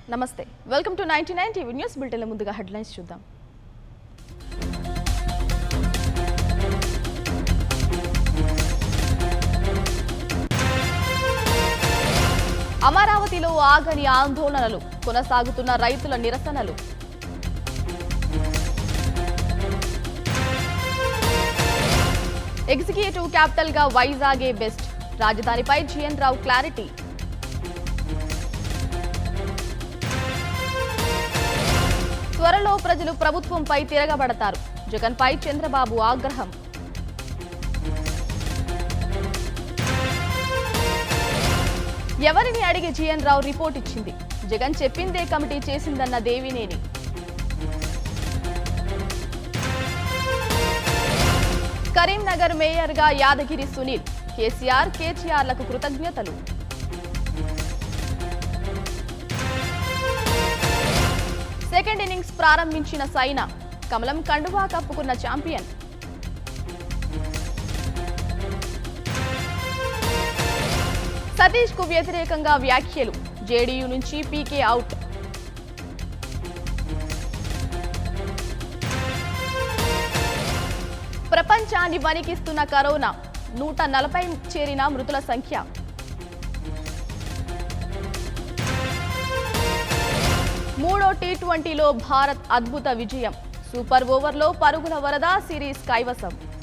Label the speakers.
Speaker 1: నమస్తే welcome to ninety nine TV news బులెటిన్ల ముందుగా హెడ్లైన్స్ చూద్దాం అమరావతిలో ఆగని ఆందోళనలు కొనసాగుతున్న రైతుల నిరసనలు ఎగ్జిక్యూటివ్ క్యాపిటల్ గా వైజాగే బెస్ట్ రాజధానిపై జిఎన్ రావు క్లారిటీ త్వరలో ప్రజలు ప్రభుత్వంపై తిరగబడతారు జగన్పై చంద్రబాబు ఆగ్రహం ఎవరిని అడిగి జిఎన్ రావు రిపోర్ట్ ఇచ్చింది జగన్ చెప్పిందే కమిటీ చేసిందన్న దేవినేని కరీంనగర్ మేయర్గా యాదగిరి సునీల్ కేసీఆర్ కేటీఆర్లకు కృతజ్ఞతలు సెకండ్ ఇన్నింగ్స్ ప్రారంభించిన సైనా కమలం కండువా కప్పుకున్న ఛాంపియన్ సతీష్ కు వ్యతిరేకంగా వ్యాఖ్యలు జేడీయూ నుంచి పీకే అవుట్ ప్రపంచాన్ని వణికిస్తున్న కరోనా నూట నలభై చేరిన మృతుల సంఖ్య మూడో టీ ట్వంటీలో భారత్ అద్భుత విజయం సూపర్ ఓవర్లో పరుగుల వరద సిరీస్ కైవసం